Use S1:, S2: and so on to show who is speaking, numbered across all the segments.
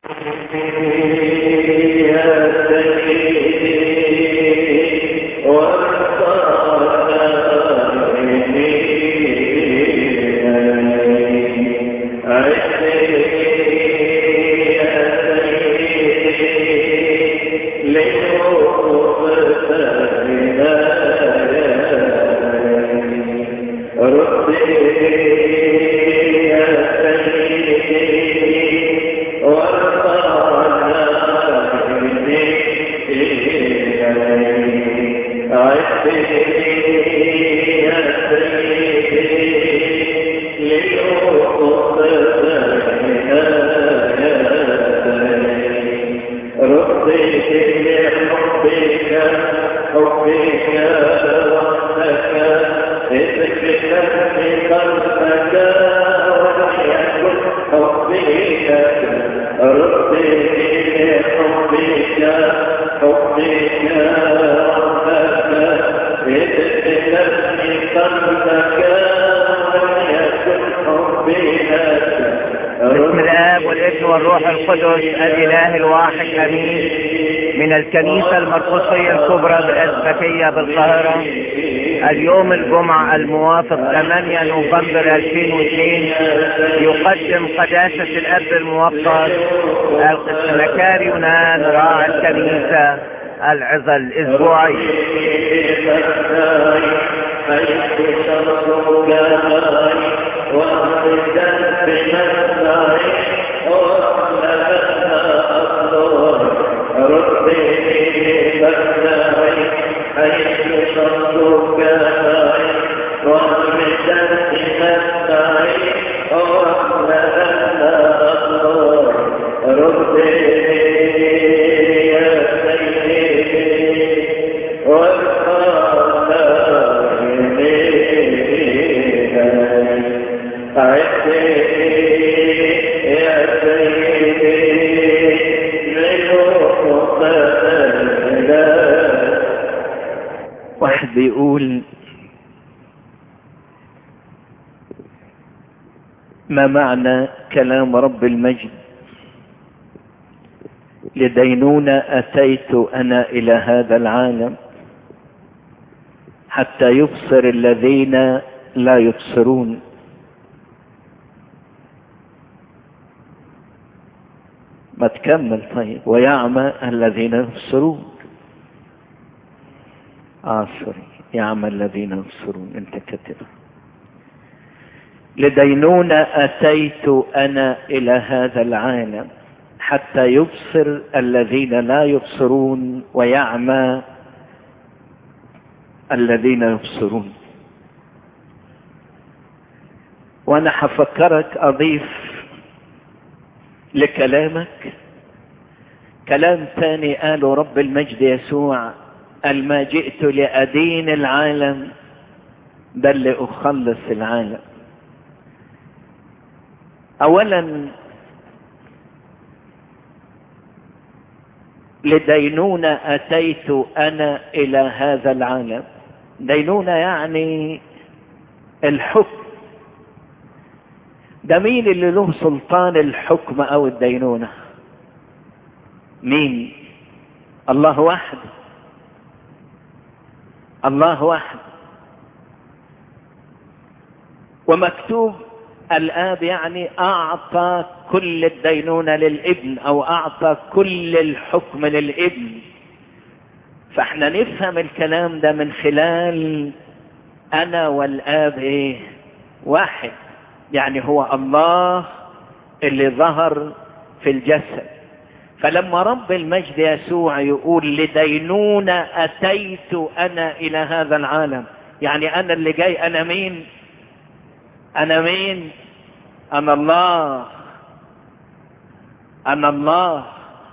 S1: بسم الاب والابن والروح القدس الاله الواحد امين من الكنيسه المرقسيه الكبرى الاسبكيه بالقاهره اليوم الجمعة الموافق 8 نوفمبر 2002 يقدم قداسة الأب الموقر القسمكار يونان راعي الكنيسة العظة الأسبوعية واحد بيقول ما معنى كلام رب المجد لدينونة أتيت أنا إلى هذا العالم حتى يبصر الذين لا يبصرون ما تكمل طيب ويعمى الذين يبصرون آه سوري يعمى الذين يبصرون انت كتب لدينونة أتيت أنا إلى هذا العالم حتى يبصر الذين لا يبصرون ويعمى الذين يبصرون وانا حفكرك اضيف لكلامك كلام ثاني قاله رب المجد يسوع قال ما جئت لأدين العالم بل لأخلص العالم أولا لدينونة أتيت أنا إلى هذا العالم دينونة يعني الحكم ده مين اللي له سلطان الحكم أو الدينونة مين الله وحده الله وحده ومكتوب الآب يعني أعطى كل الدينونة للابن أو أعطى كل الحكم للابن فاحنا نفهم الكلام ده من خلال أنا والآب إيه واحد يعني هو الله اللي ظهر في الجسد فلما رب المجد يسوع يقول لدينونة أتيت أنا إلى هذا العالم يعني أنا اللي جاي أنا مين أنا مين أنا الله أنا الله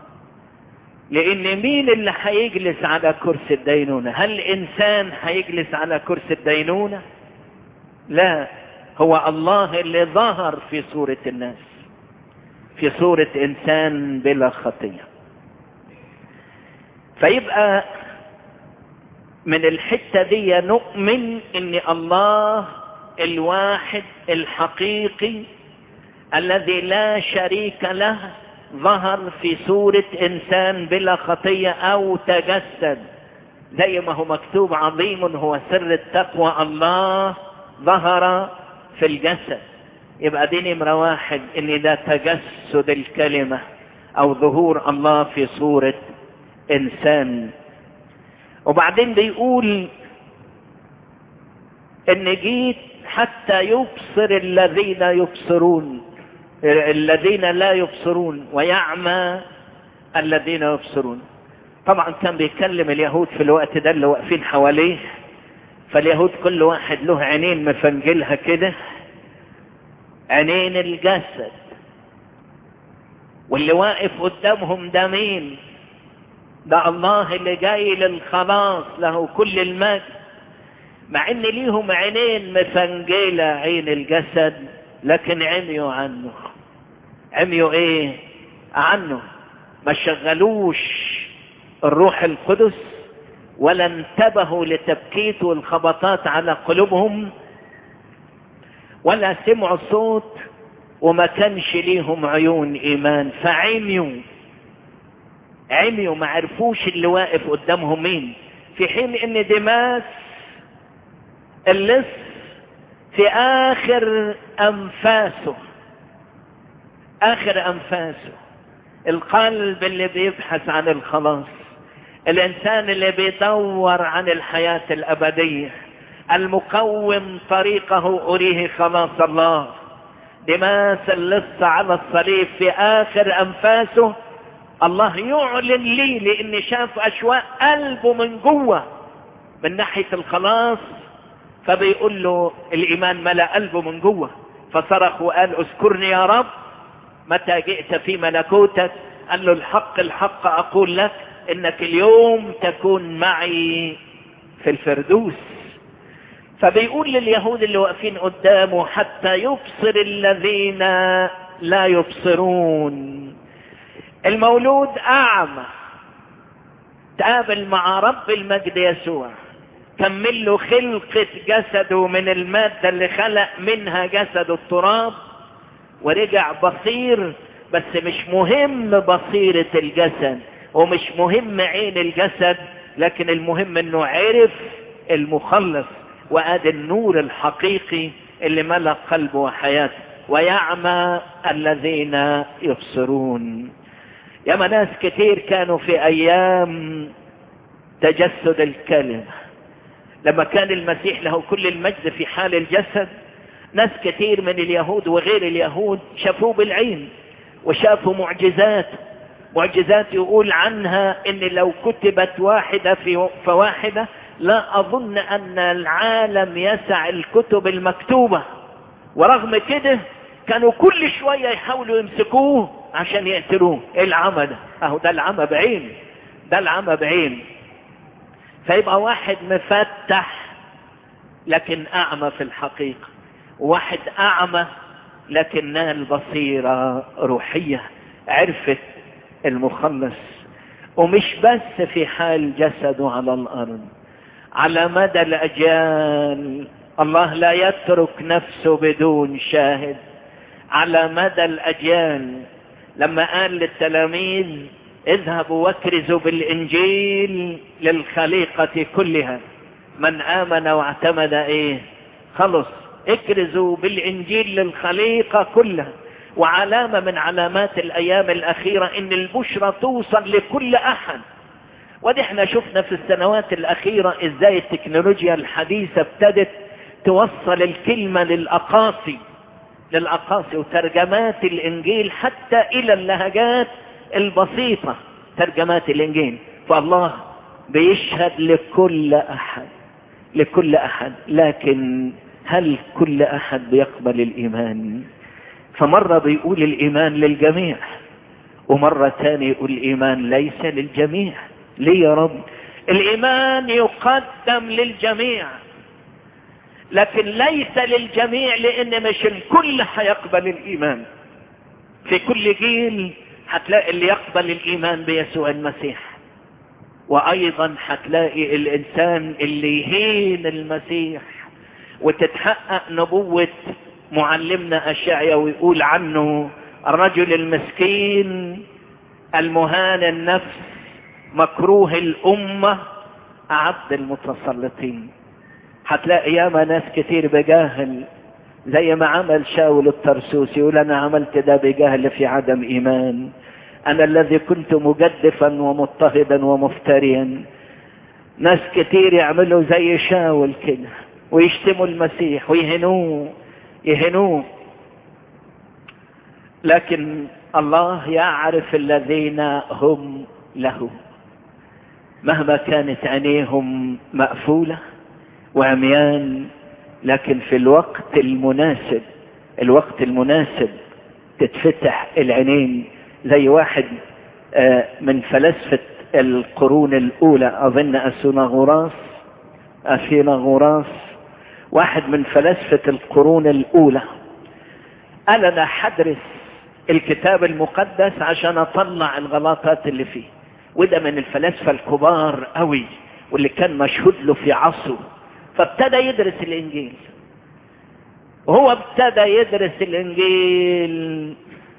S1: لأن مين اللي هيجلس على كرسي الدينونة هل إنسان هيجلس على كرسي الدينونة لا هو الله اللي ظهر في صورة الناس في صورة إنسان بلا خطية فيبقى من الحتة دي نؤمن إن الله الواحد الحقيقي الذي لا شريك له ظهر في صورة انسان بلا خطية او تجسد زي ما هو مكتوب عظيم هو سر التقوى الله ظهر في الجسد يبقى دي نمرة واحد ان ده تجسد الكلمة او ظهور الله في صورة انسان وبعدين بيقول ان جيت حتى يبصر الذين يبصرون الذين لا يبصرون ويعمى الذين يبصرون طبعا كان بيتكلم اليهود في الوقت ده اللي واقفين حواليه فاليهود كل واحد له عينين مفنجلها كده عينين الجسد واللي واقف قدامهم ده مين ده الله اللي جاي للخلاص له كل المجد مع ان ليهم عينين مفنجلة عين الجسد لكن عميوا عنه عميوا ايه عنه ما شغلوش الروح القدس ولا انتبهوا لتبكيت والخبطات على قلوبهم ولا سمعوا صوت وما كانش ليهم عيون ايمان فعميوا عميوا ما عرفوش اللي واقف قدامهم مين في حين ان دماس اللص في اخر انفاسه اخر انفاسه القلب اللي بيبحث عن الخلاص الانسان اللي بيدور عن الحياة الابدية المقوم طريقه اريه خلاص الله دماس اللص على الصليب في اخر انفاسه الله يعلن لي لاني شاف اشواق قلبه من جوه من ناحية الخلاص فبيقول له الايمان ملا قلبه من جوه فصرخ وقال اذكرني يا رب متى جئت في ملكوتك قال له الحق الحق اقول لك انك اليوم تكون معي في الفردوس فبيقول لليهود اللي واقفين قدامه حتى يبصر الذين لا يبصرون المولود اعمى تقابل مع رب المجد يسوع كمل له خلقة جسده من المادة اللي خلق منها جسد التراب ورجع بصير بس مش مهم بصيرة الجسد ومش مهم عين الجسد لكن المهم انه عرف المخلص وادي النور الحقيقي اللي ملأ قلبه وحياته ويعمى الذين يبصرون ياما ناس كتير كانوا في ايام تجسد الكلمة لما كان المسيح له كل المجد في حال الجسد ناس كتير من اليهود وغير اليهود شافوه بالعين وشافوا معجزات معجزات يقول عنها ان لو كتبت واحدة في فواحدة لا اظن ان العالم يسع الكتب المكتوبة ورغم كده كانوا كل شوية يحاولوا يمسكوه عشان يقتلوه ايه العمى ده اهو ده العمى بعين ده العمى بعين فيبقى واحد مفتح لكن اعمى في الحقيقة واحد اعمى لكن نال بصيرة روحية عرفت المخلص ومش بس في حال جسده على الارض على مدى الاجيال الله لا يترك نفسه بدون شاهد على مدى الاجيال لما قال للتلاميذ اذهبوا واكرزوا بالانجيل للخليقة كلها من امن واعتمد ايه خلص اكرزوا بالانجيل للخليقة كلها وعلامة من علامات الايام الاخيرة ان البشرى توصل لكل احد ودي احنا شفنا في السنوات الاخيرة ازاي التكنولوجيا الحديثة ابتدت توصل الكلمة للاقاصي للاقاصي وترجمات الانجيل حتى الى اللهجات البسيطة ترجمات الانجيل فالله بيشهد لكل احد لكل احد لكن هل كل احد بيقبل الايمان فمرة بيقول الايمان للجميع ومرة تاني يقول الايمان ليس للجميع ليه يا رب الايمان يقدم للجميع لكن ليس للجميع لان مش الكل هيقبل الايمان في كل جيل هتلاقي اللي يقبل الايمان بيسوع المسيح وايضا هتلاقي الانسان اللي يهين المسيح وتتحقق نبوة معلمنا اشعيا ويقول عنه الرجل المسكين المهان النفس مكروه الأمة عبد المتسلطين هتلاقي ياما ناس كتير بجاهل زي ما عمل شاول الترسوسي يقول انا عملت ده بجهل في عدم ايمان انا الذي كنت مجدفا ومضطهدا ومفتريا ناس كتير يعملوا زي شاول كده ويشتموا المسيح ويهنوه يهنوه لكن الله يعرف الذين هم له مهما كانت عينيهم مقفولة وعميان لكن في الوقت المناسب الوقت المناسب تتفتح العينين زي واحد من فلاسفة القرون الأولى أظن أثيناغوراس أثيناغوراس واحد من فلاسفة القرون الأولى قال أنا حدرس الكتاب المقدس عشان أطلع الغلطات اللي فيه وده من الفلاسفة الكبار قوي واللي كان مشهود له في عصره فابتدى يدرس الإنجيل وهو ابتدى يدرس الإنجيل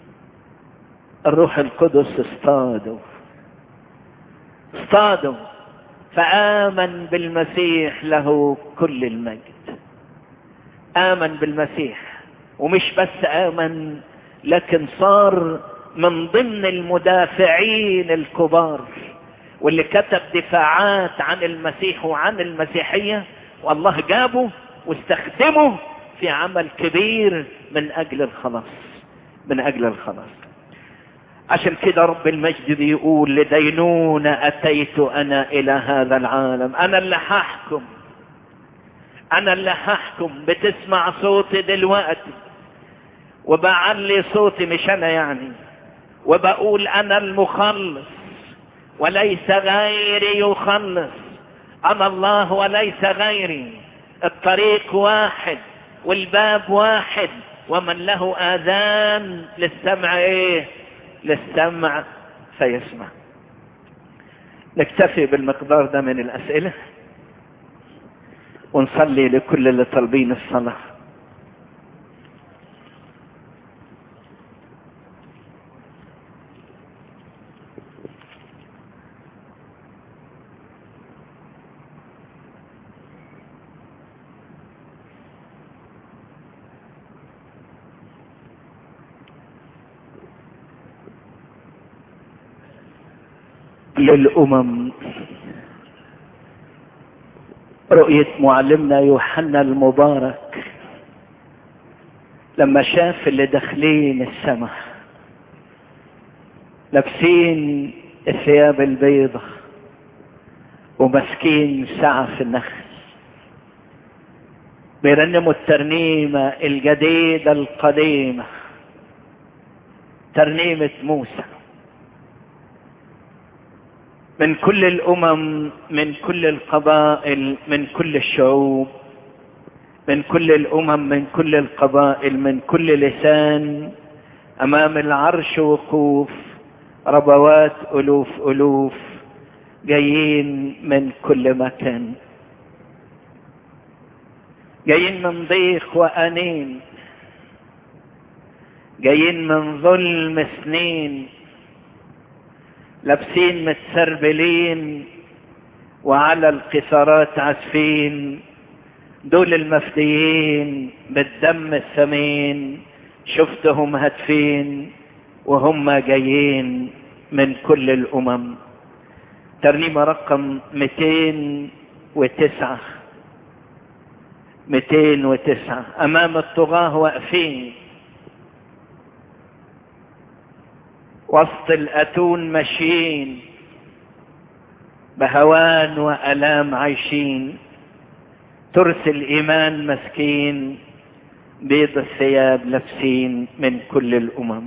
S1: الروح القدس اصطاده اصطاده فآمن بالمسيح له كل المجد آمن بالمسيح ومش بس آمن لكن صار من ضمن المدافعين الكبار واللي كتب دفاعات عن المسيح وعن المسيحية والله جابه واستخدمه في عمل كبير من أجل الخلاص من أجل الخلاص عشان كده رب المجد بيقول لدينون أتيت أنا إلى هذا العالم أنا اللي هحكم أنا اللي هحكم بتسمع صوتي دلوقتي وبعلي صوتي مش أنا يعني وبقول أنا المخلص وليس غيري يخلص أنا الله وليس غيري الطريق واحد والباب واحد ومن له آذان للسمع إيه للسمع فيسمع نكتفي بالمقدار ده من الأسئلة ونصلي لكل اللي طالبين الصلاة للأمم رؤية معلمنا يوحنا المبارك لما شاف اللي داخلين السماء لابسين الثياب البيضة وماسكين سعف النخل بيرنموا الترنيمة الجديدة القديمة ترنيمة موسى من كل الامم من كل القبائل من كل الشعوب من كل الامم من كل القبائل من كل لسان امام العرش وقوف ربوات الوف الوف جايين من كل مكان جايين من ضيق وانين جايين من ظلم سنين لابسين متسربلين وعلى القصارات عازفين دول المفديين بالدم الثمين شفتهم هاتفين وهم جايين من كل الامم ترنيمة رقم 209 209 امام الطغاة واقفين وسط الأتون ماشيين بهوان وألام عايشين ترس الإيمان مسكين بيض الثياب لابسين من كل الأمم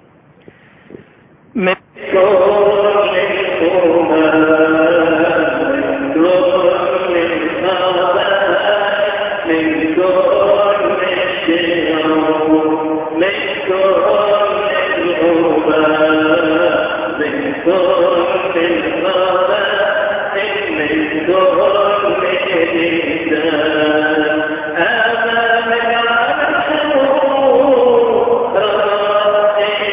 S1: من كل الأمم من كل الشعوب من كل أمام العرش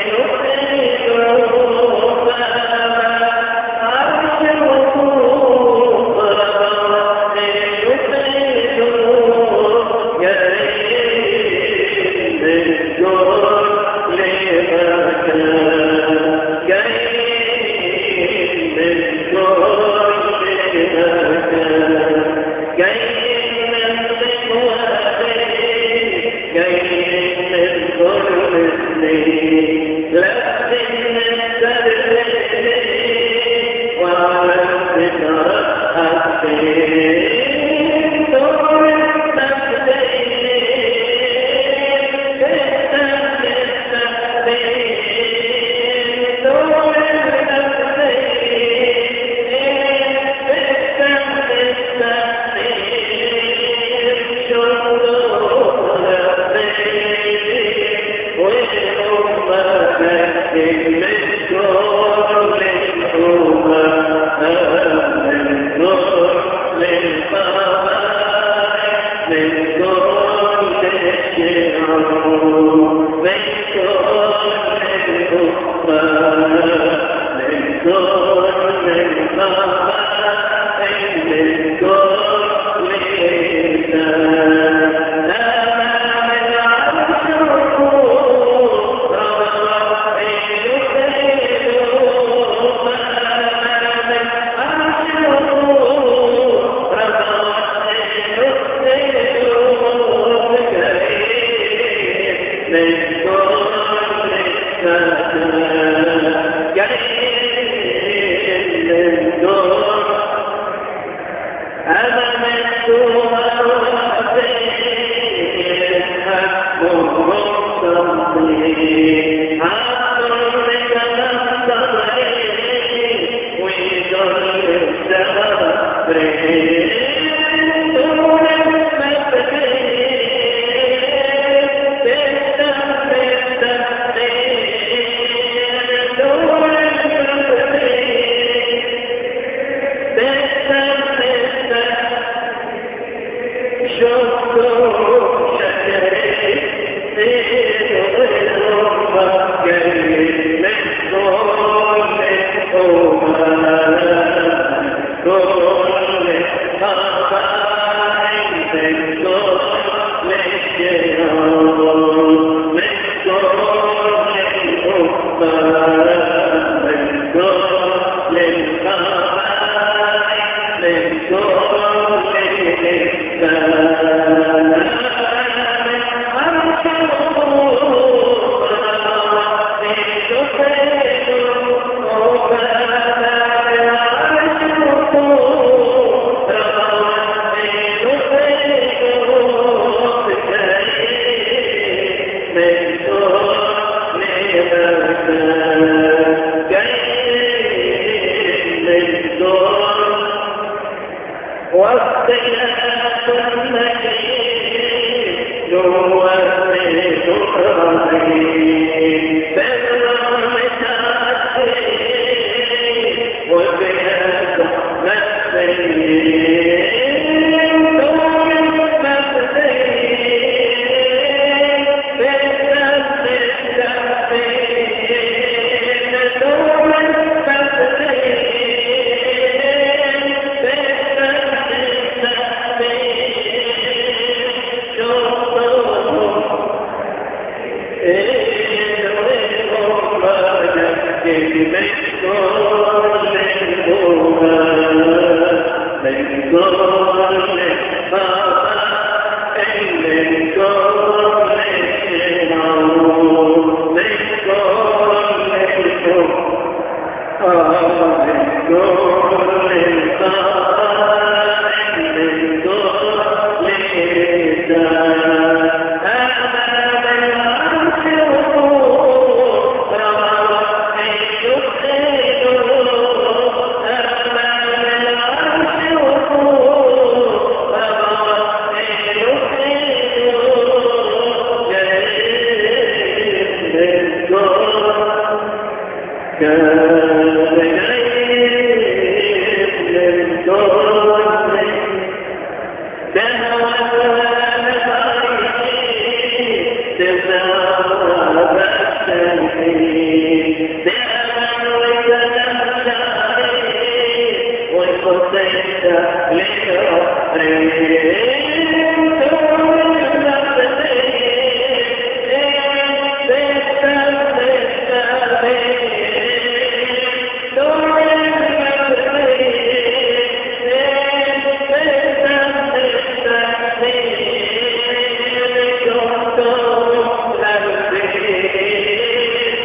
S2: Thank you.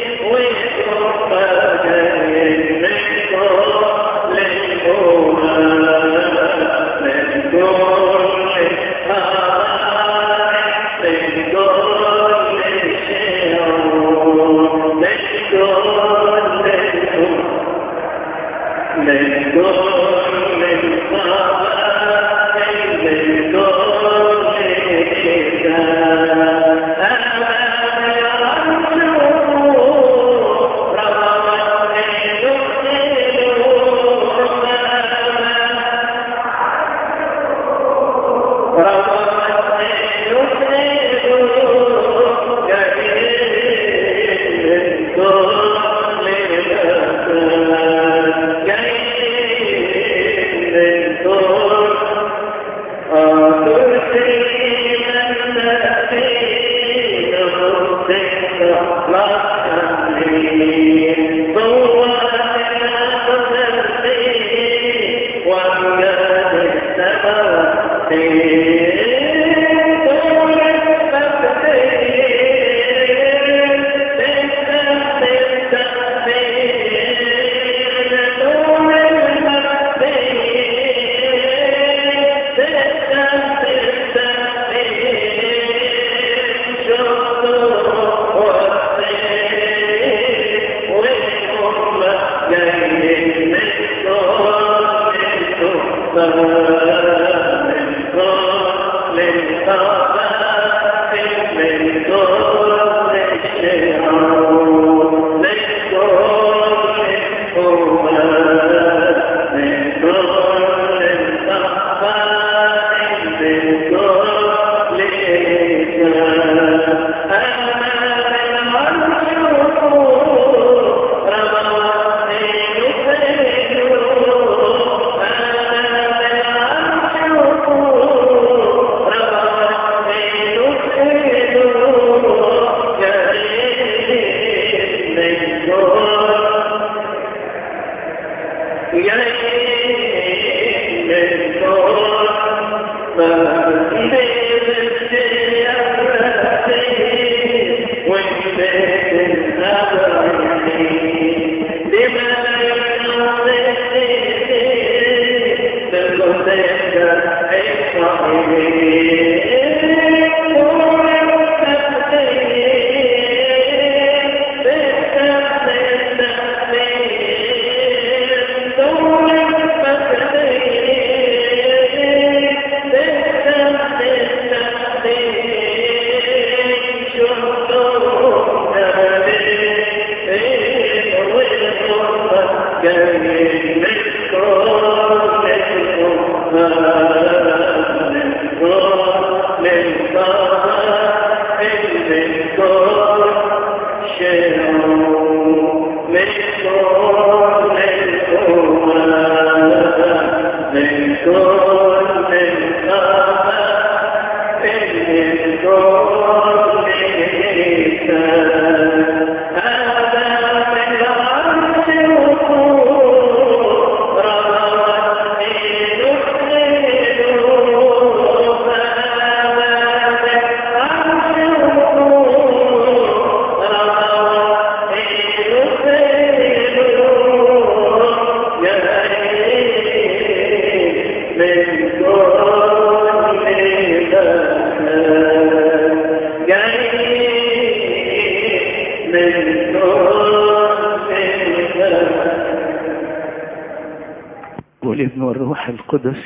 S1: والابن والروح القدس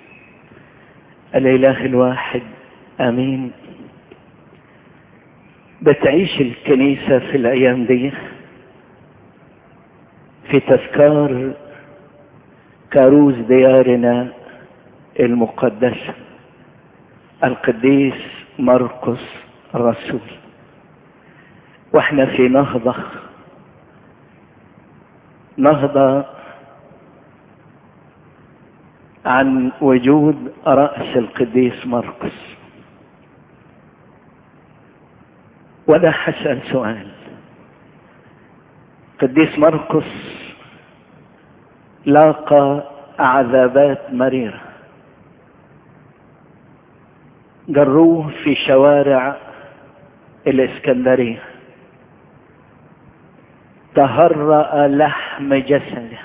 S1: الاله الواحد امين بتعيش الكنيسة في الايام دي في تذكار كاروز ديارنا المقدسة القديس مرقس الرسول واحنا في نهضة نهضة عن وجود رأس القديس مرقس ولا حسأل سؤال قديس مرقس لاقى عذابات مريرة جروه في شوارع الإسكندرية تهرأ لحم جسده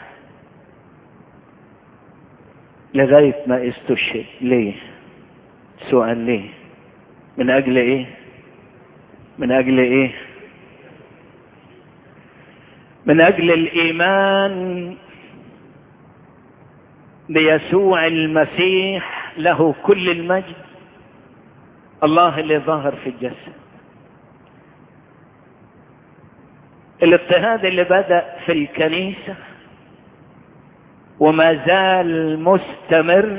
S1: لغاية ما استشهد ليه سؤال ليه من أجل إيه من أجل إيه من اجل الايمان بيسوع المسيح له كل المجد الله اللي ظهر في الجسد الاضطهاد اللي بدأ في الكنيسة وما زال مستمر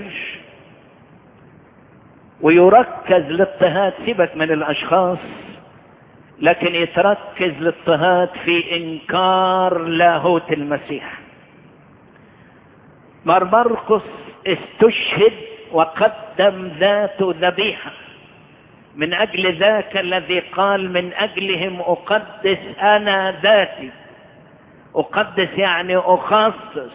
S1: ويركز الاضطهاد سيبك من الاشخاص لكن يتركز الاضطهاد في انكار لاهوت المسيح مرمرقس استشهد وقدم ذاته ذبيحه من اجل ذاك الذي قال من اجلهم اقدس انا ذاتي اقدس يعني اخصص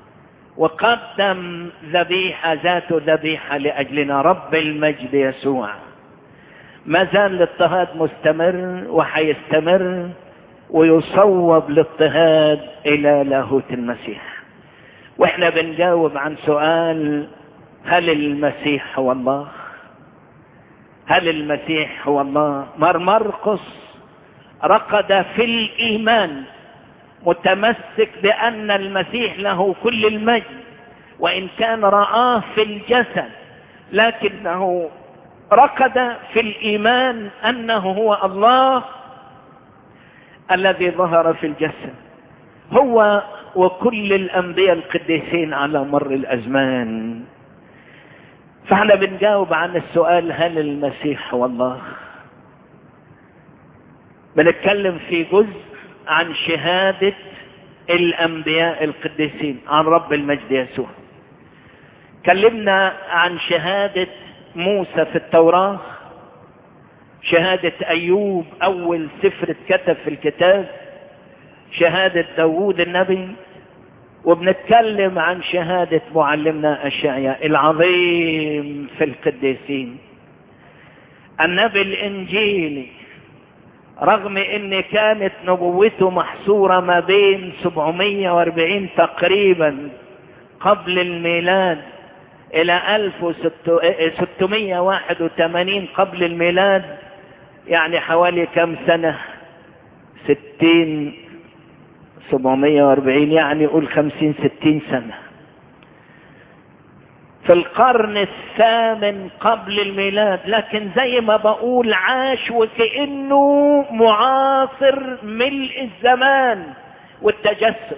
S1: وقدم ذبيحة ذات ذبيحة لأجلنا رب المجد يسوع ما زال الاضطهاد مستمر وحيستمر ويصوب الاضطهاد إلى لاهوت المسيح واحنا بنجاوب عن سؤال هل المسيح هو الله هل المسيح هو الله مرمرقس رقد في الإيمان متمسك بأن المسيح له كل المجد وإن كان رآه في الجسد لكنه رقد في الإيمان أنه هو الله الذي ظهر في الجسد هو وكل الأنبياء القديسين على مر الأزمان فاحنا بنجاوب عن السؤال هل المسيح هو الله بنتكلم في جزء عن شهادة الأنبياء القديسين عن رب المجد يسوع كلمنا عن شهادة موسى في التوراة شهادة أيوب أول سفر اتكتب في الكتاب شهادة داوود النبي وبنتكلم عن شهادة معلمنا أشعياء العظيم في القديسين النبي الإنجيلي رغم ان كانت نبوته محصورة ما بين 740 تقريبا قبل الميلاد الى 1681 قبل الميلاد يعني حوالي كم سنة 60 740 يعني قول 50 60 سنة في القرن الثامن قبل الميلاد لكن زي ما بقول عاش وكأنه معاصر ملء الزمان والتجسد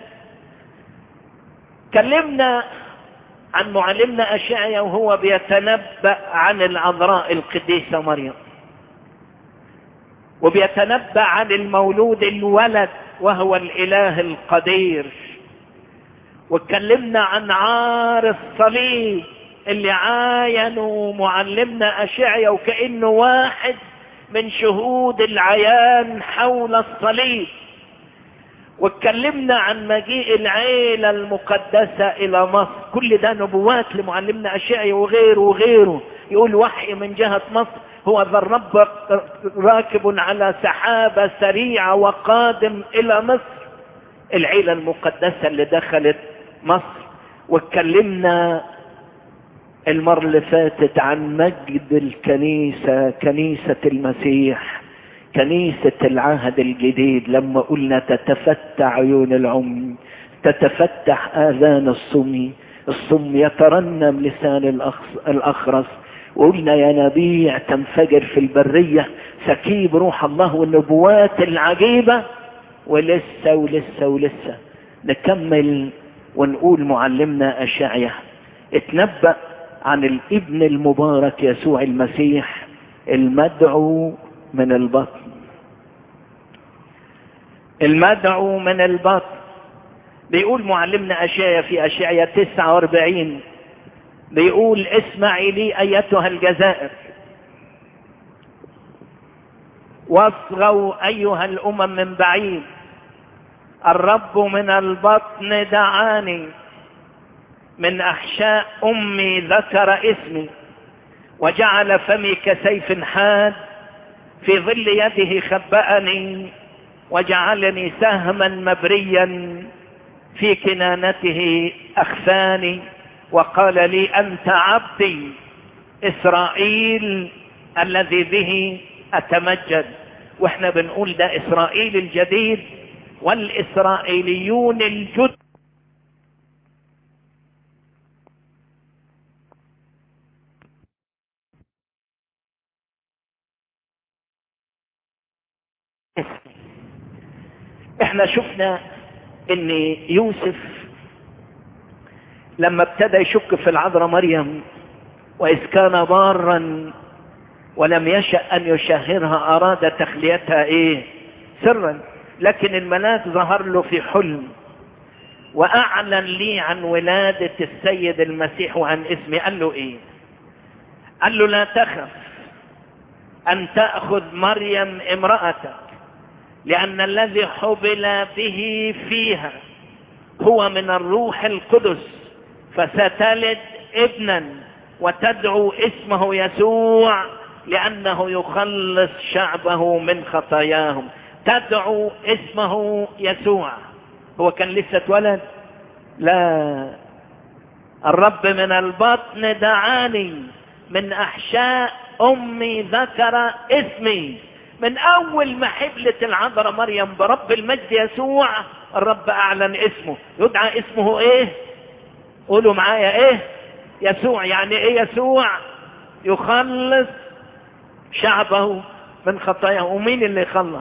S1: كلمنا عن معلمنا أشعيا وهو بيتنبأ عن العذراء القديسة مريم وبيتنبأ عن المولود الولد وهو الإله القدير واتكلمنا عن عار الصليب اللي عاينوا معلمنا أشعيا وكأنه واحد من شهود العيان حول الصليب واتكلمنا عن مجيء العيلة المقدسة إلى مصر كل ده نبوات لمعلمنا أشعيا وغيره وغيره يقول وحي من جهة مصر هو ذا الرب راكب على سحابة سريعة وقادم إلى مصر العيلة المقدسة اللي دخلت مصر واتكلمنا المرة اللي فاتت عن مجد الكنيسة كنيسة المسيح كنيسة العهد الجديد لما قلنا تتفتح عيون العمي تتفتح آذان الصمي الصم يترنم لسان الأخرس وقلنا يا نبيع تنفجر في البرية سكيب روح الله والنبوات العجيبة ولسه ولسه ولسه نكمل ونقول معلمنا أشعيا اتنبأ عن الابن المبارك يسوع المسيح المدعو من البطن المدعو من البطن بيقول معلمنا أشعيا في أشعيا 49 بيقول اسمعي لي أيتها الجزائر واصغوا أيها الأمم من بعيد الرب من البطن دعاني من أحشاء أمي ذكر اسمي وجعل فمي كسيف حاد في ظل يده خبأني وجعلني سهما مبريا في كنانته أخفاني وقال لي أنت عبدي إسرائيل الذي به أتمجد واحنا بنقول ده إسرائيل الجديد والإسرائيليون الجد احنا شفنا ان يوسف لما ابتدى يشك في العذراء مريم واذ كان ضارا ولم يشأ ان يشهرها اراد تخليتها ايه سرا لكن الملاك ظهر له في حلم واعلن لي عن ولادة السيد المسيح وعن اسمي قال له ايه قال له لا تخف ان تأخذ مريم امرأتك لأن الذي حبل به فيها هو من الروح القدس فستلد ابنا وتدعو اسمه يسوع لأنه يخلص شعبه من خطاياهم تدعو اسمه يسوع هو كان لسه اتولد لا الرب من البطن دعاني من أحشاء أمي ذكر اسمي من اول ما حبلت العذراء مريم برب المجد يسوع الرب اعلن اسمه يدعى اسمه ايه قولوا معايا ايه يسوع يعني ايه يسوع يخلص شعبه من خطاياه ومين اللي يخلص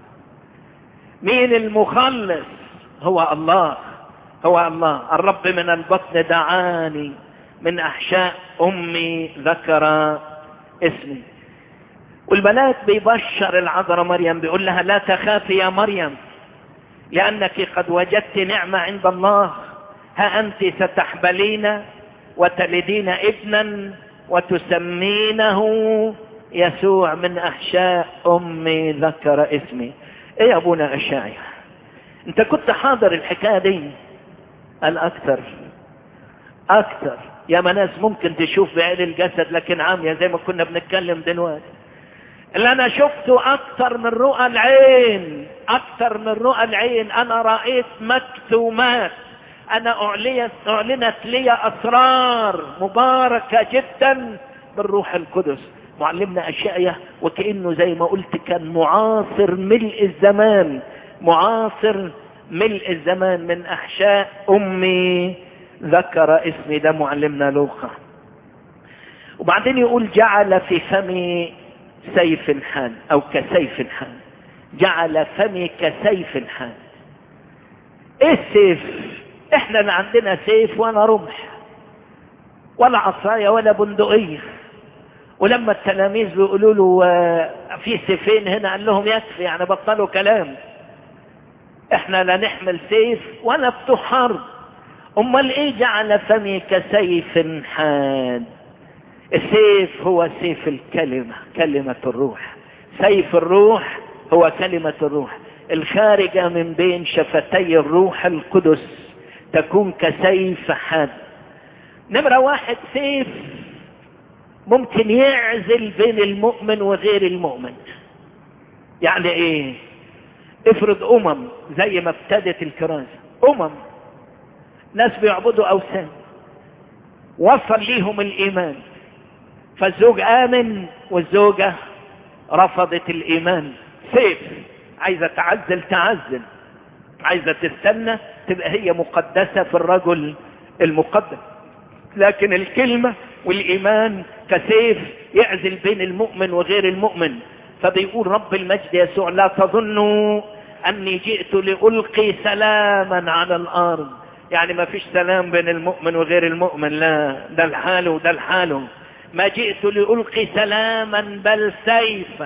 S1: مين المخلص هو الله هو الله الرب من البطن دعاني من احشاء امي ذكر اسمي والملاك بيبشر العذراء مريم بيقول لها لا تخافي يا مريم لأنك قد وجدت نعمة عند الله ها أنت ستحبلين وتلدين ابنا وتسمينه يسوع من أحشاء أمي ذكر اسمي ايه يا ابونا الشاعر انت كنت حاضر الحكاية دي قال اكثر اكثر يا ناس ممكن تشوف بعين الجسد لكن عامية زي ما كنا بنتكلم دلوقتي اللي انا شفته اكثر من رؤى العين اكثر من رؤى العين انا رأيت مكتومات انا اعلنت, اعلنت لي اسرار مباركة جدا بالروح القدس معلمنا اشياء وكأنه زي ما قلت كان معاصر ملء الزمان معاصر ملء الزمان من احشاء امي ذكر اسمي ده معلمنا لوقا وبعدين يقول جعل في فمي سيف حاد او كسيف حاد جعل فمي كسيف حاد ايه السيف احنا اللي عندنا سيف ولا رمح ولا عصاية ولا بندقية ولما التلاميذ بيقولوا له في سيفين هنا قال لهم يكفي يعني بطلوا كلام احنا لا نحمل سيف ولا بتوع حرب امال ايه جعل فمي كسيف حاد السيف هو سيف الكلمة كلمة الروح سيف الروح هو كلمة الروح الخارجة من بين شفتي الروح القدس تكون كسيف حاد نمرة واحد سيف ممكن يعزل بين المؤمن وغير المؤمن يعني ايه افرض امم زي ما ابتدت الكرازة امم ناس بيعبدوا اوثان وصل ليهم الايمان فالزوج امن والزوجة رفضت الايمان سيف عايزة تعزل تعزل عايزة تستنى تبقى هي مقدسة في الرجل المقدس لكن الكلمة والايمان كسيف يعزل بين المؤمن وغير المؤمن فبيقول رب المجد يسوع لا تظنوا اني جئت لألقي سلاما على الارض يعني ما فيش سلام بين المؤمن وغير المؤمن لا ده الحال وده الحال ما جئت لألقي سلاما بل سيفا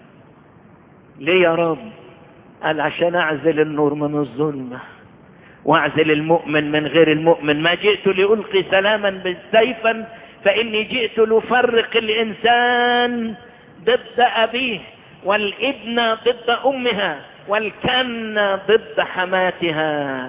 S1: ليه يا رب قال عشان اعزل النور من الظلمة واعزل المؤمن من غير المؤمن ما جئت لألقي سلاما بل سيفا فاني جئت لفرق الانسان ضد ابيه والابن ضد امها والكن ضد حماتها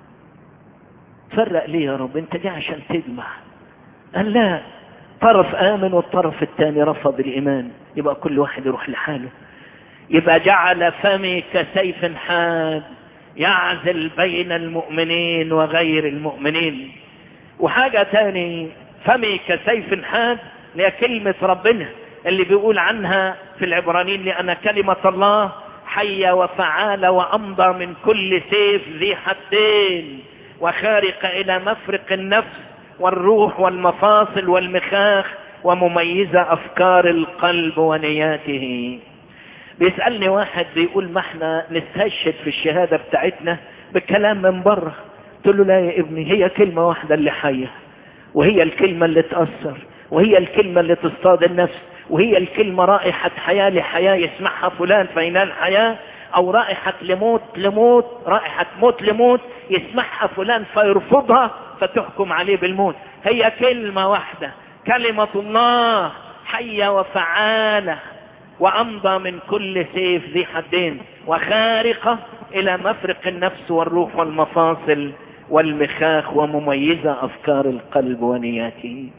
S1: فرق ليه يا رب انت جاي عشان تجمع قال لا طرف امن والطرف الثاني رفض الايمان يبقى كل واحد يروح لحاله يبقى جعل فمي كسيف حاد يعزل بين المؤمنين وغير المؤمنين وحاجة تاني فمي كسيف حاد هي كلمة ربنا اللي بيقول عنها في العبرانيين لأن كلمة الله حية وفعالة وأمضى من كل سيف ذي حدين وخارقة إلى مفرق النفس والروح والمفاصل والمخاخ ومميزة أفكار القلب ونياته بيسألني واحد بيقول ما احنا نستشهد في الشهادة بتاعتنا بكلام من بره قلت له لا يا ابني هي كلمة واحدة اللي حية وهي الكلمة اللي تأثر وهي الكلمة اللي تصطاد النفس وهي الكلمة رائحة حياة لحياة يسمعها فلان فينال حياة او رائحة لموت لموت رائحة موت لموت يسمعها فلان فيرفضها فتحكم عليه بالموت هي كلمة واحدة كلمة الله حية وفعالة وأمضى من كل سيف ذي حدين وخارقة إلى مفرق النفس والروح والمفاصل والمخاخ ومميزة أفكار القلب ونياته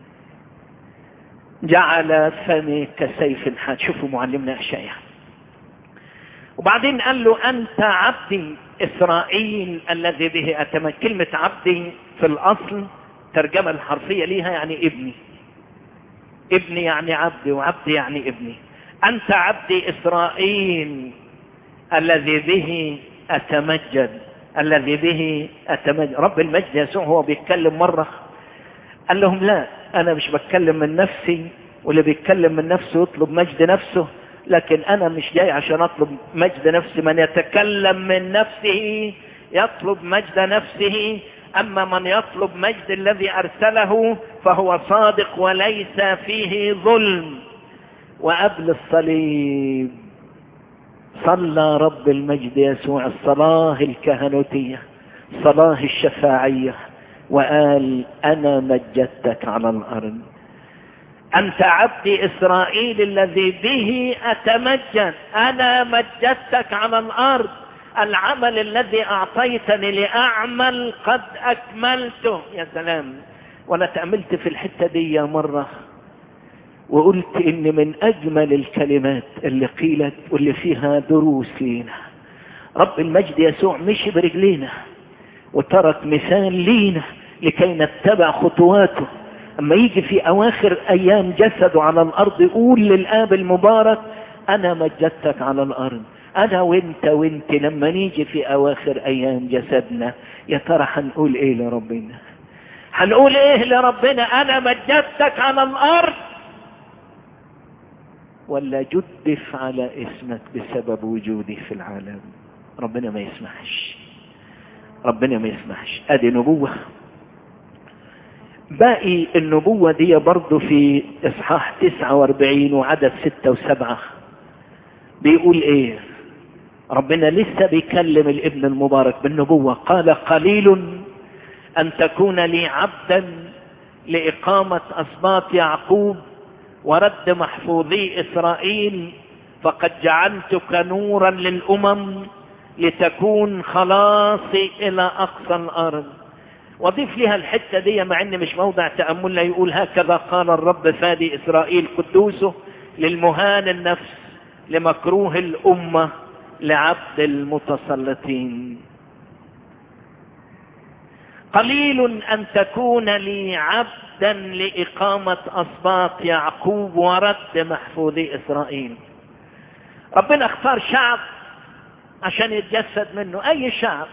S1: جعل فمي كسيف حاد شوفوا معلمنا أشياء وبعدين قال له أنت عبدي إسرائيل الذي به أتمت كلمة عبدي في الأصل ترجمة الحرفية ليها يعني ابني ابني يعني عبدي وعبدي يعني ابني أنت عبدي إسرائيل الذي به أتمجد الذي به أتمجد رب المجد يسوع هو بيتكلم مرة قال لهم لا أنا مش بتكلم من نفسي واللي بيتكلم من نفسه يطلب مجد نفسه لكن أنا مش جاي عشان أطلب مجد نفسي من يتكلم من نفسه يطلب مجد نفسه أما من يطلب مجد الذي أرسله فهو صادق وليس فيه ظلم وقبل الصليب صلى رب المجد يسوع الصلاة الكهنوتية صلاة الشفاعية وقال أنا مجدتك على الأرض أنت عبدي إسرائيل الذي به أتمجد أنا مجدتك على الأرض العمل الذي أعطيتني لأعمل قد أكملته يا سلام وأنا تأملت في الحتة دي مرة وقلت إن من أجمل الكلمات اللي قيلت واللي فيها دروس لينا رب المجد يسوع مشي برجلينا وترك مثال لينا لكي نتبع خطواته اما يجي في اواخر ايام جسده على الارض يقول للاب المبارك انا مجدتك على الارض انا وانت وانت لما نيجي في اواخر ايام جسدنا يا ترى هنقول ايه لربنا هنقول ايه لربنا انا مجدتك على الارض ولا جدف على اسمك بسبب وجودي في العالم ربنا ما يسمحش ربنا ما يسمحش ادي نبوه باقي النبوة دي برضو في اصحاح 49 وعدد 6 و7 بيقول ايه ربنا لسه بيكلم الابن المبارك بالنبوة قال قليل ان تكون لي عبدا لإقامة أسباط يعقوب ورد محفوظي إسرائيل فقد جعلتك نورا للأمم لتكون خلاصي إلى أقصى الأرض واضيف لها الحتة دي مع ان مش موضع تأملنا يقول هكذا قال الرب فادي اسرائيل قدوسه للمهان النفس لمكروه الامة لعبد المتسلطين قليل ان تكون لي عبدا لإقامة أسباط يعقوب ورد محفوظي إسرائيل ربنا اختار شعب عشان يتجسد منه أي شعب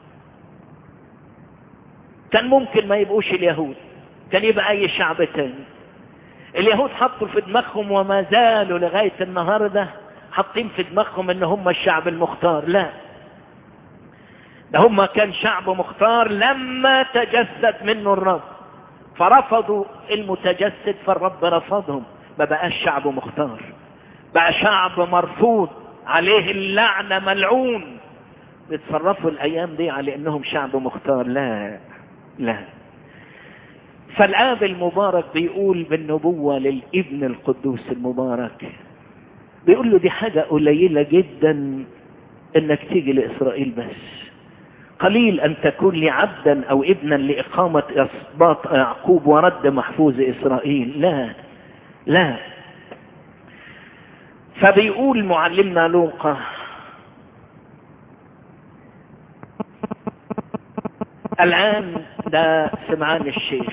S1: كان ممكن ما يبقوش اليهود كان يبقى اي شعب تاني اليهود حطوا في دماغهم وما زالوا لغاية النهاردة حاطين في دماغهم ان هم الشعب المختار لا ده هم كان شعب مختار لما تجسد منه الرب فرفضوا المتجسد فالرب رفضهم ما بقاش شعب مختار بقى شعب مرفوض عليه اللعنة ملعون بيتصرفوا الايام دي على انهم شعب مختار لا لا فالآب المبارك بيقول بالنبوة للابن القدوس المبارك بيقول له دي حاجة قليلة جدا انك تيجي لإسرائيل بس قليل ان تكون لي عبدا او ابنا لإقامة اسباط يعقوب ورد محفوظ اسرائيل لا لا فبيقول معلمنا لوقا الآن ده سمعان الشيخ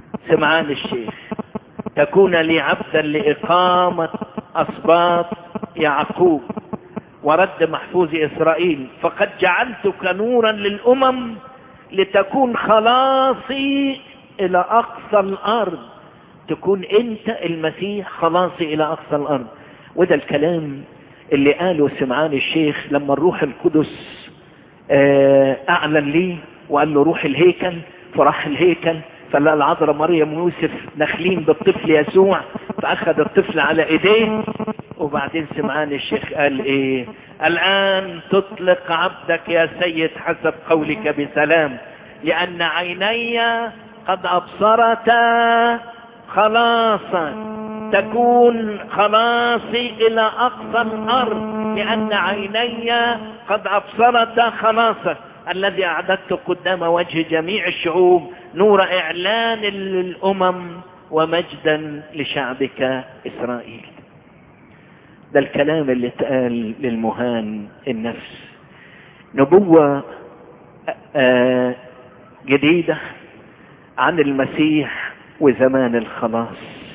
S1: سمعان الشيخ تكون لي عبدا لإقامة أسباط يعقوب ورد محفوظ إسرائيل فقد جعلتك نورا للأمم لتكون خلاصي إلى أقصى الأرض تكون أنت المسيح خلاصي إلى أقصى الأرض وده الكلام اللي قاله سمعان الشيخ لما الروح القدس أعلن ليه وقال له روح الهيكل فراح الهيكل فلقى العذراء مريم ويوسف داخلين بالطفل يسوع فأخذ الطفل على إيديه وبعدين سمعان الشيخ قال إيه الآن تطلق عبدك يا سيد حسب قولك بسلام لأن عيني قد أبصرتا خلاصا تكون خلاصي إلى أقصى الأرض لأن عيني قد أبصرتا خلاصا الذي أعددت قدام وجه جميع الشعوب نور إعلان للأمم ومجدا لشعبك إسرائيل ده الكلام اللي اتقال للمهان النفس نبوة جديدة عن المسيح وزمان الخلاص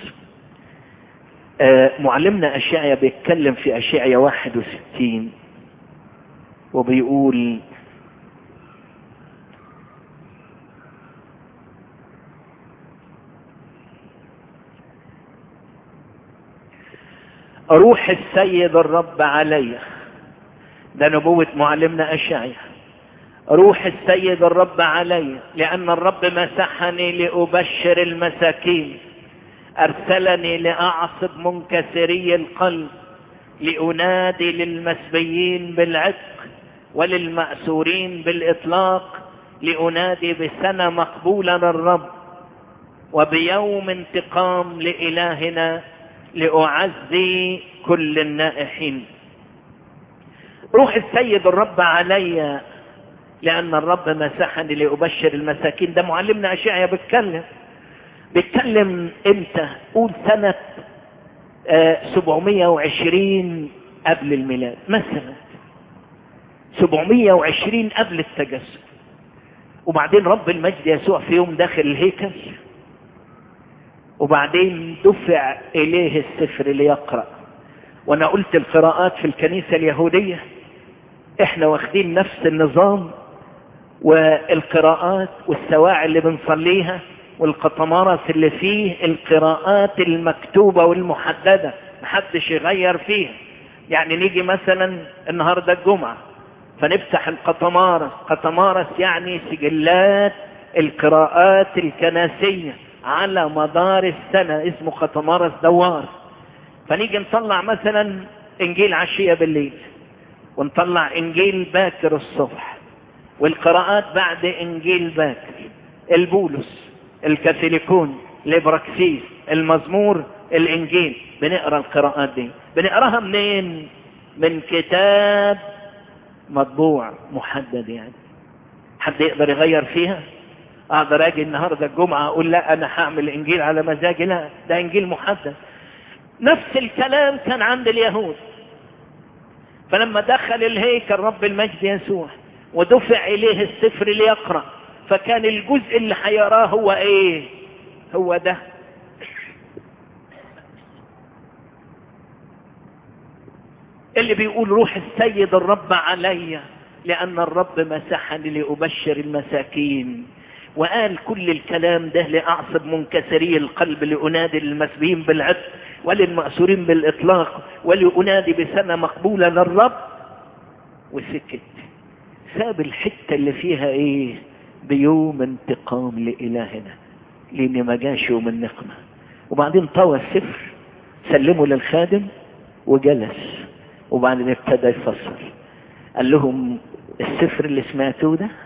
S1: معلمنا أشعيا بيتكلم في أشعيا 61 وبيقول روح السيد الرب علي ده نبوة معلمنا أشعيا روح السيد الرب علي لأن الرب مسحني لأبشر المساكين أرسلني لأعصب منكسري القلب لأنادي للمسبيين بالعتق وللمأسورين بالإطلاق لأنادي بسنة مقبولة للرب وبيوم انتقام لإلهنا لأعزي كل النائحين روح السيد الرب علي لأن الرب مسحني لأبشر المساكين ده معلمنا أشعيا بيتكلم بيتكلم امتى قول سنة آه 720 قبل الميلاد مثلا 720 قبل التجسد وبعدين رب المجد يسوع في يوم داخل الهيكل وبعدين دفع إليه السفر ليقرأ وأنا قلت القراءات في الكنيسة اليهودية احنا واخدين نفس النظام والقراءات والسواعي اللي بنصليها والقطمارس اللي فيه القراءات المكتوبة والمحددة محدش يغير فيها يعني نيجي مثلا النهاردة الجمعة فنفتح القطمارس قطمارس يعني سجلات القراءات الكنسية على مدار السنة اسمه قطمارس دوار فنيجي نطلع مثلا انجيل عشية بالليل ونطلع انجيل باكر الصبح والقراءات بعد انجيل باكر البولس الكاثوليكون الابراكسيس المزمور الانجيل بنقرا القراءات دي بنقراها منين من كتاب مطبوع محدد يعني حد يقدر يغير فيها اقدر اجي النهارده الجمعه اقول لا انا هعمل انجيل على مزاجي لا ده انجيل محدد نفس الكلام كان عند اليهود فلما دخل الهيكل رب المجد يسوع ودفع اليه السفر ليقرا فكان الجزء اللي هيراه هو ايه هو ده اللي بيقول روح السيد الرب علي لأن الرب مسحني لأبشر المساكين وقال كل الكلام ده لأعصب منكسري القلب لأنادي للمسبيين بالعتق وللمأسورين بالإطلاق ولأنادي بسنة مقبولة للرب وسكت ساب الحتة اللي فيها ايه بيوم انتقام لإلهنا لأن ما جاش يوم النقمة وبعدين طوى السفر سلمه للخادم وجلس وبعدين ابتدى يفسر قال لهم السفر اللي سمعتوه ده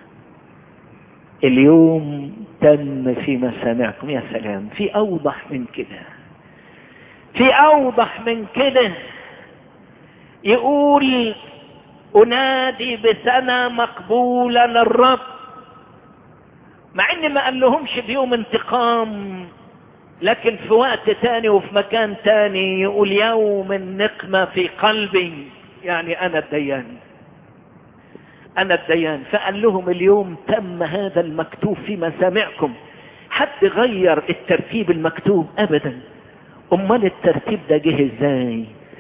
S1: اليوم تم في مسامعكم يا سلام في اوضح من كده في اوضح من كده يقول انادي بسنة مقبولة للرب مع ان ما قال لهمش بيوم انتقام لكن في وقت تاني وفي مكان تاني يقول يوم النقمة في قلبي يعني انا الديان انا الديان فقال لهم اليوم تم هذا المكتوب في مسامعكم حد غير الترتيب المكتوب ابدا امال الترتيب ده جه ازاي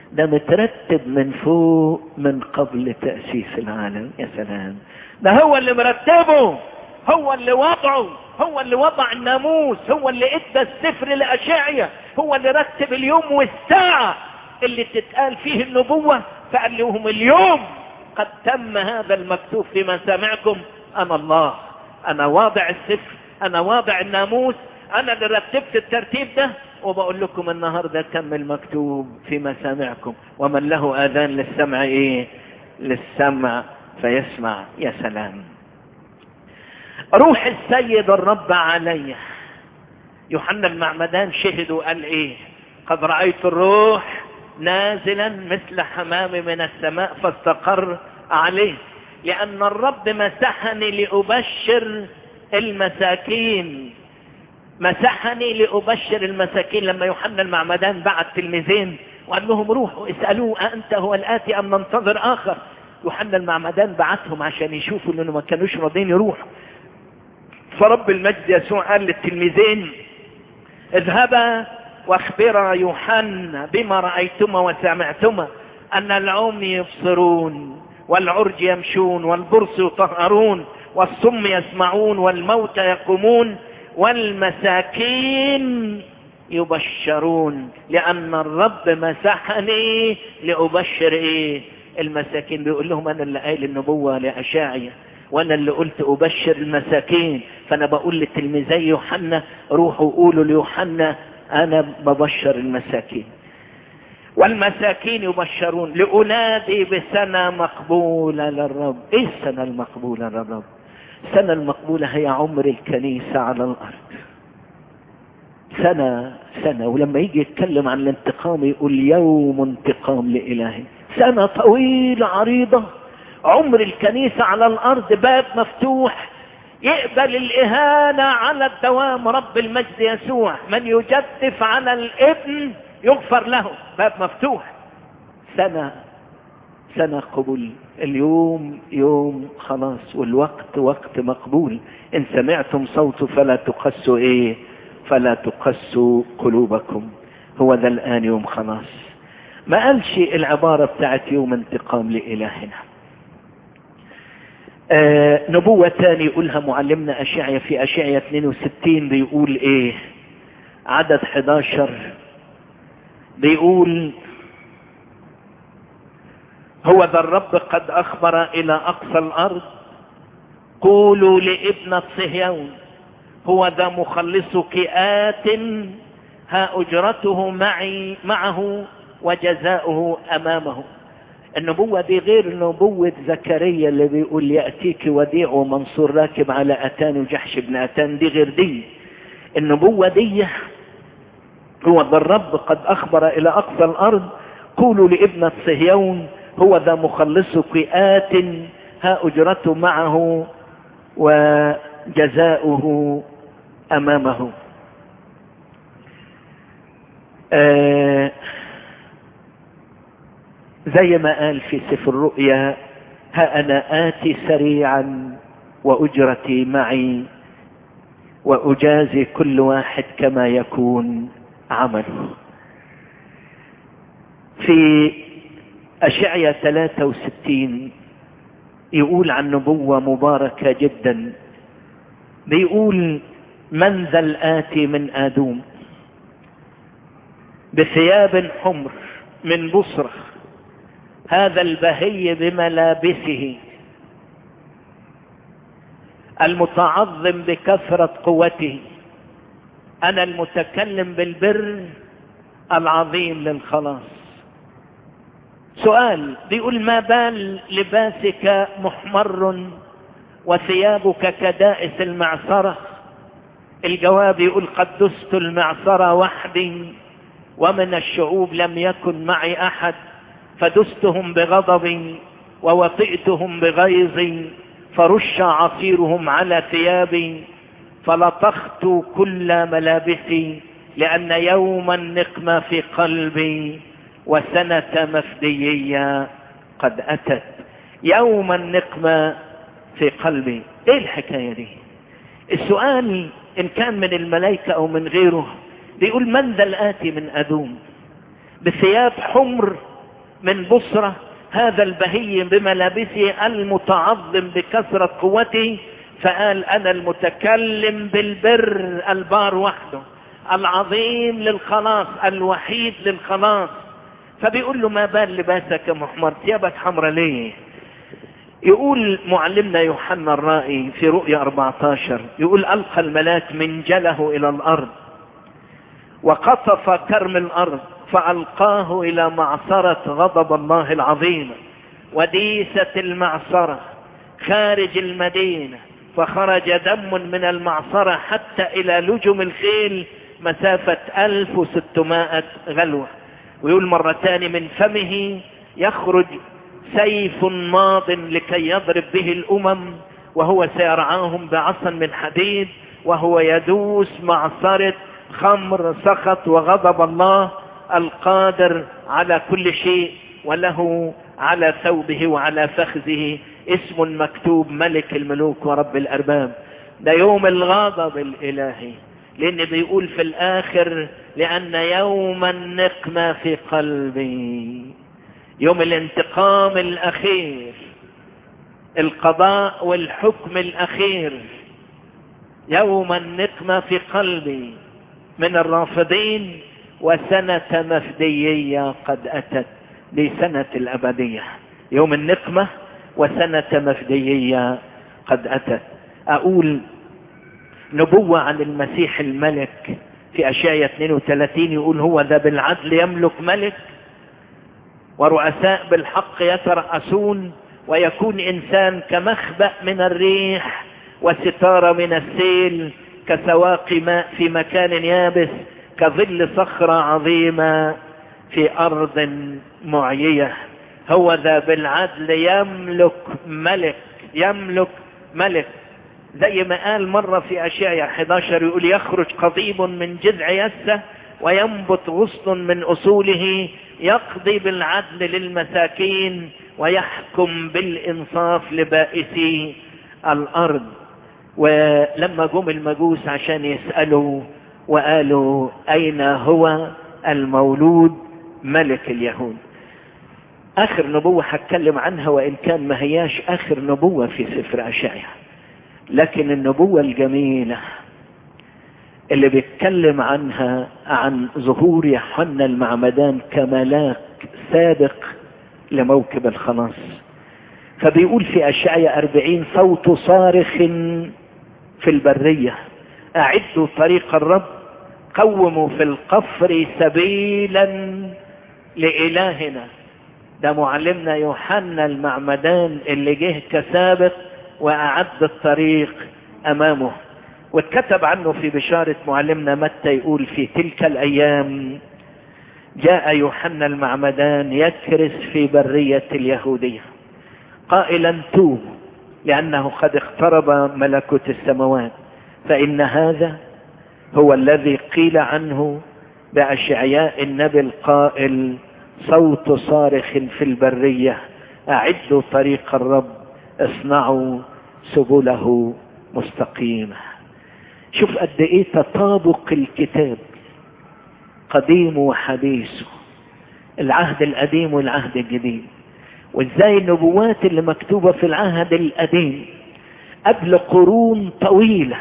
S1: ده مترتب من فوق من قبل تأسيس العالم يا سلام ده هو اللي مرتبه هو اللي وضعه هو اللي وضع الناموس هو اللي ادى السفر لأشعية هو اللي رتب اليوم والساعة اللي تتقال فيه النبوة فقال لهم اليوم قد تم هذا المكتوب في مسامعكم انا الله انا واضع السفر انا واضع الناموس انا اللي رتبت الترتيب ده وبقول لكم النهاردة تم المكتوب في مسامعكم ومن له اذان للسمع ايه للسمع فيسمع يا سلام روح السيد الرب علي يوحنا المعمدان شهد وقال ايه قد رأيت الروح نازلا مثل حمام من السماء فاستقر عليه لأن الرب مسحني لأبشر المساكين مسحني لأبشر المساكين لما يوحنا المعمدان بعت تلميذين وقال لهم روحوا اسألوه أنت هو الآتي أم ننتظر آخر يوحنا المعمدان بعتهم عشان يشوفوا انه ما كانوش راضيين يروحوا فرب المجد يسوع قال للتلميذين اذهبا واخبرا يوحنا بما رأيتما وسمعتما أن العمي يبصرون والعرج يمشون والبرص يطهرون والصم يسمعون والموتى يقومون والمساكين يبشرون لأن الرب مسحني لأبشر إيه المساكين بيقول لهم أنا اللي قايل النبوة لأشاعية وانا اللي قلت ابشر المساكين فانا بقول لتلميذي يوحنا روحوا قولوا ليوحنا انا ببشر المساكين والمساكين يبشرون لأنادي بسنة مقبولة للرب ايه السنة المقبولة للرب السنة المقبولة هي عمر الكنيسة على الارض سنة سنة ولما يجي يتكلم عن الانتقام يقول يوم انتقام لإلهي سنة طويلة عريضة عمر الكنيسة على الأرض باب مفتوح يقبل الإهانة على الدوام رب المجد يسوع من يجدف على الابن يغفر له باب مفتوح سنة سنة قبول اليوم يوم خلاص والوقت وقت مقبول إن سمعتم صوته فلا تقسوا إيه فلا تقسوا قلوبكم هو ذا الآن يوم خلاص ما قالش العبارة بتاعت يوم انتقام لإلهنا آه نبوة تاني يقولها معلمنا أشعية في أشعية 62 بيقول إيه عدد 11 بيقول هو ذا الرب قد أخبر إلى أقصى الأرض قولوا لابنة صهيون هو ذا مخلصك آت ها أجرته معي معه وجزاؤه أمامه النبوة دي غير نبوة زكريا اللي بيقول يأتيك وديع ومنصور راكب على أتان وجحش بن أتان دي غير دي النبوة دي هو ذا الرب قد أخبر إلى أقصى الأرض قولوا لابنة صهيون هو ذا مخلصك آت ها أجرته معه وجزاؤه أمامه آه زي ما قال في سفر الرؤيا ها أنا آتي سريعا وأجرتي معي وأجازي كل واحد كما يكون عمله في أشعية 63 يقول عن نبوة مباركة جدا بيقول من ذا الآتي من آدوم بثياب حمر من بصرة هذا البهي بملابسه المتعظم بكثرة قوته أنا المتكلم بالبر العظيم للخلاص سؤال بيقول ما بال لباسك محمر وثيابك كدائس المعصرة الجواب يقول قد دست المعصرة وحدي ومن الشعوب لم يكن معي أحد فدستهم بغضب ووطئتهم بغيظ فرش عصيرهم على ثيابي فلطخت كل ملابسي لأن يوم النقمة في قلبي وسنة مفديية قد أتت يوم النقمة في قلبي ايه الحكاية دي السؤال ان كان من الملائكة او من غيره بيقول من ذا الآتي من أدوم بثياب حمر من بصرة هذا البهي بملابسه المتعظم بكثرة قوته فقال انا المتكلم بالبر البار وحده العظيم للخلاص الوحيد للخلاص فبيقول له ما بال لباسك يا محمر ثيابك حمرا ليه يقول معلمنا يوحنا الرائي في رؤيا 14 يقول ألقى الملاك منجله إلى الأرض وقطف كرم الأرض فألقاه إلى معصرة غضب الله العظيم وديسة المعصرة خارج المدينة فخرج دم من المعصرة حتى إلى لجم الخيل مسافة 1600 غلوة ويقول مرة ثانية من فمه يخرج سيف ماض لكي يضرب به الأمم وهو سيرعاهم بعصا من حديد وهو يدوس معصرة خمر سخط وغضب الله القادر على كل شيء وله على ثوبه وعلى فخذه اسم مكتوب ملك الملوك ورب الأرباب ده يوم الغضب الإلهي لأن بيقول في الآخر لأن يوم النقمة في قلبي يوم الانتقام الأخير القضاء والحكم الأخير يوم النقمة في قلبي من الرافضين وسنة مفديية قد أتت لسنة الأبدية يوم النقمة وسنة مفديية قد أتت أقول نبوة عن المسيح الملك في أشعية 32 يقول هو ذا بالعدل يملك ملك ورؤساء بالحق يترأسون ويكون إنسان كمخبأ من الريح وستارة من السيل كسواقي ماء في مكان يابس كظل صخرة عظيمة في أرض معيية هو ذا بالعدل يملك ملك يملك ملك زي ما قال مرة في أشعية 11 يقول يخرج قضيب من جذع يسه وينبت غصن من أصوله يقضي بالعدل للمساكين ويحكم بالإنصاف لبائسي الأرض ولما جم المجوس عشان يسألوا وقالوا أين هو المولود ملك اليهود آخر نبوة هتكلم عنها وإن كان ما هياش آخر نبوة في سفر أشعيا لكن النبوة الجميلة اللي بيتكلم عنها عن ظهور يوحنا المعمدان كملاك سابق لموكب الخلاص فبيقول في أشعيا أربعين صوت صارخ في البرية أعدوا طريق الرب قوموا في القفر سبيلا لإلهنا ده معلمنا يوحنا المعمدان اللي جه كسابق وأعد الطريق أمامه واتكتب عنه في بشارة معلمنا متى يقول في تلك الأيام جاء يوحنا المعمدان يكرس في برية اليهودية قائلا توبوا لأنه قد اقترب ملكوت السماوات فإن هذا هو الذي قيل عنه بأشعياء النبي القائل صوت صارخ في البرية أعدوا طريق الرب اصنعوا سبله مستقيمة شوف قد ايه تطابق الكتاب قديمه وحديثه العهد القديم والعهد الجديد وازاي النبوات اللي مكتوبة في العهد القديم قبل قرون طويلة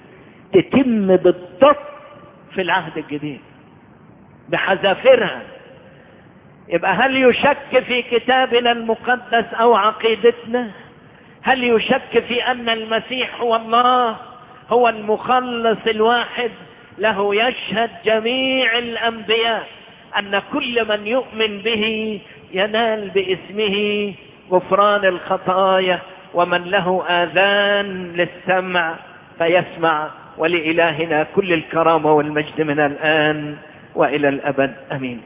S1: تتم بالضبط في العهد الجديد بحذافيرها يبقى هل يشك في كتابنا المقدس او عقيدتنا هل يشك في ان المسيح هو الله هو المخلص الواحد له يشهد جميع الانبياء ان كل من يؤمن به ينال باسمه غفران الخطايا ومن له اذان للسمع فيسمع ولالهنا كل الكرامه والمجد من الان والى الابد امين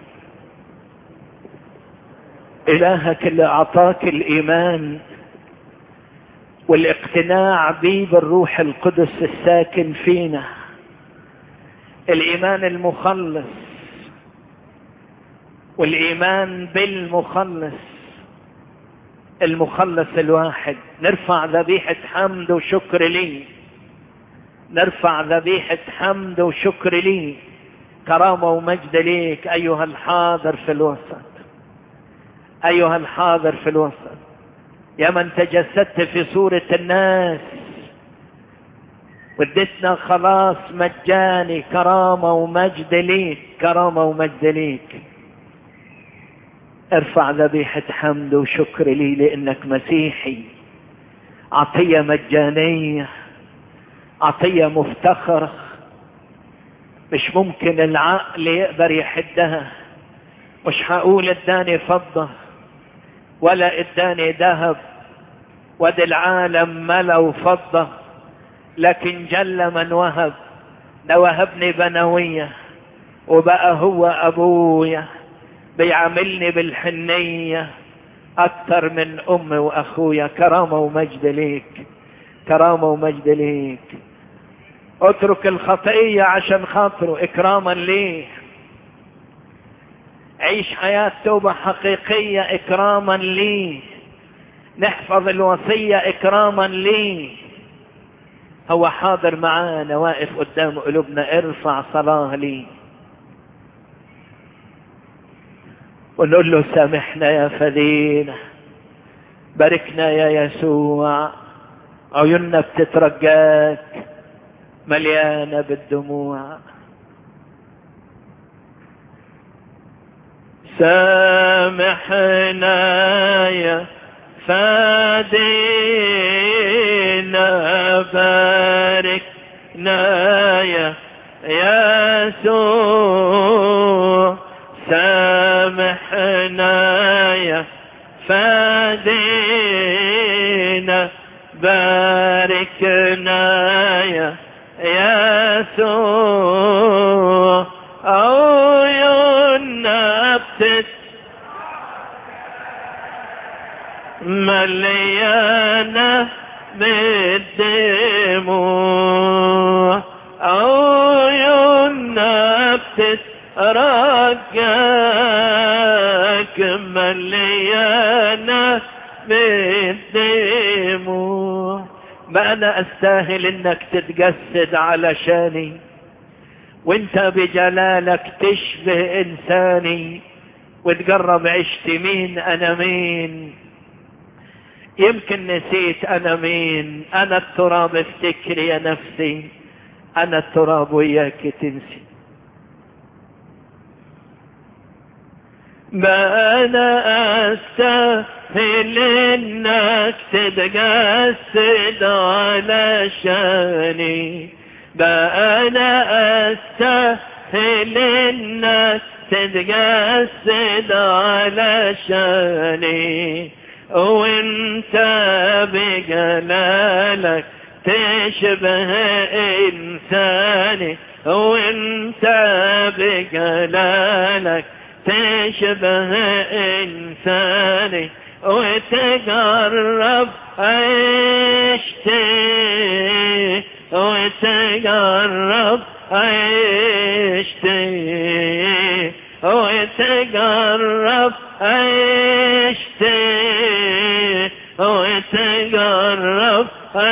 S1: الهك اللي اعطاك الايمان والاقتناع به بالروح القدس الساكن فينا الايمان المخلص والايمان بالمخلص المخلص الواحد نرفع ذبيحة حمد وشكر لي نرفع ذبيحة حمد وشكر لي كرامة ومجد ليك أيها الحاضر في الوسط ايها الحاضر في الوسط يا من تجسدت في صورة الناس واديتنا خلاص مجاني كرامة ومجد ليك كرامة ومجد ليك ارفع ذبيحة حمد وشكر لي لانك مسيحي عطية مجانية عطية مفتخرة مش ممكن العقل يقدر يحدها مش هقول اداني فضة ولا اداني ذهب ودي العالم ملا فضة لكن جل من وهب ده وهبني بنوية وبقى هو ابويا بيعاملني بالحنية اكتر من امي واخويا كرامة ومجد ليك كرامة ومجد ليك اترك الخطية عشان خاطره اكراما ليه عيش حياة توبة حقيقية اكراما ليه نحفظ الوصية اكراما ليه هو حاضر معانا واقف قدام قلوبنا ارفع صلاة ليه ونقول له سامحنا يا فدينا باركنا يا يسوع عيوننا بتترجاك مليانة بالدموع سامحنا يا فادينا باركنا يا يسوع سامحنا يا فادينا باركنا يا يسوع عيوننا بتت مليانة بالدموع عيوننا بتترجاك مليانة بالدموع ما انا استاهل انك تتجسد علشاني وانت بجلالك تشبه انساني وتجرب عشت مين انا مين يمكن نسيت انا مين انا التراب افتكر يا نفسي انا التراب وياك تنسي ما انا استاهل انك تتجسد علشاني ما انا استاهل انك تتجسد علشاني وانت بجلالك تشبه انساني وانت بجلالك تشبه انساني وتجرب عيشتي وتجرب عيشتي وتجرب عيشتي وتجرب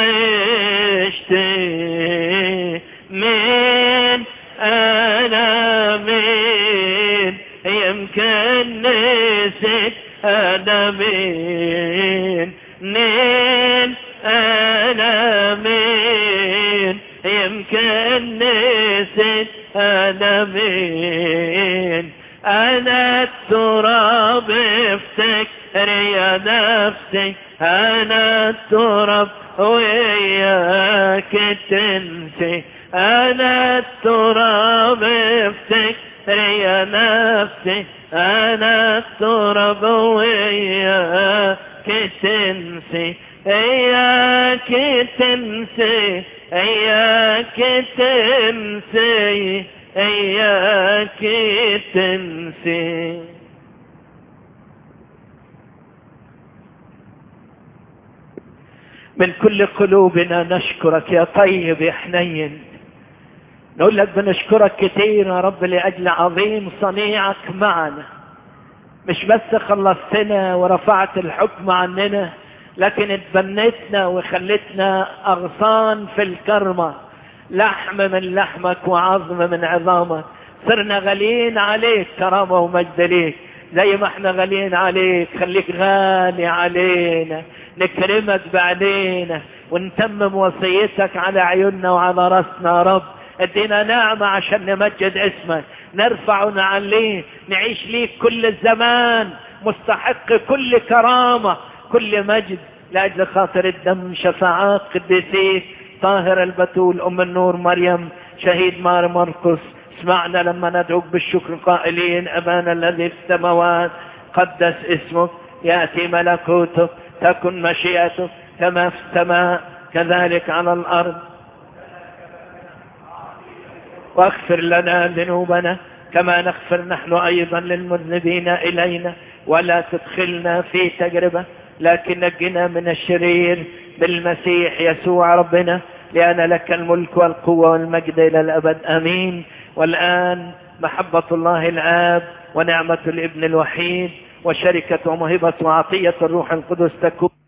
S1: عيشتي من انا مين يمكن نسيت انا مين مين انا مين يمكن نسيت انا مين انا التراب افتكر يا نفسي انا التراب وياك تنسي انا التراب افتكر يا نفسي انا التراب وياك تنسي اياك تنسي اياك تنسي اياك تنسي من كل قلوبنا نشكرك يا طيب يا حنين نقول لك بنشكرك كتير يا رب لأجل عظيم صنيعك معنا مش بس خلصتنا ورفعت الحكم عننا لكن اتبنتنا وخلتنا أغصان في الكرمة لحم من لحمك وعظم من عظامك صرنا غاليين عليك كرامة ومجد ليك زي ما احنا غاليين عليك خليك غالي علينا نكرمك بعدينا ونتمم وصيتك على عيوننا وعلى راسنا يا رب ادينا نعمة عشان نمجد اسمك نرفع ونعليه نعيش ليك كل الزمان مستحق كل كرامة كل مجد لأجل خاطر الدم شفاعات قديسيك طاهر البتول أم النور مريم شهيد مار مرقس اسمعنا لما ندعوك بالشكر قائلين أبانا الذي في السماوات قدس اسمك يأتي ملكوتك تكن مشيئتك كما في السماء كذلك على الأرض واغفر لنا ذنوبنا كما نغفر نحن أيضا للمذنبين إلينا ولا تدخلنا في تجربة لكن نجنا من الشرير بالمسيح يسوع ربنا لأن لك الملك والقوة والمجد إلى الأبد أمين والآن محبة الله الآب ونعمة الابن الوحيد وشركة ومهبة وعطية الروح القدس تكون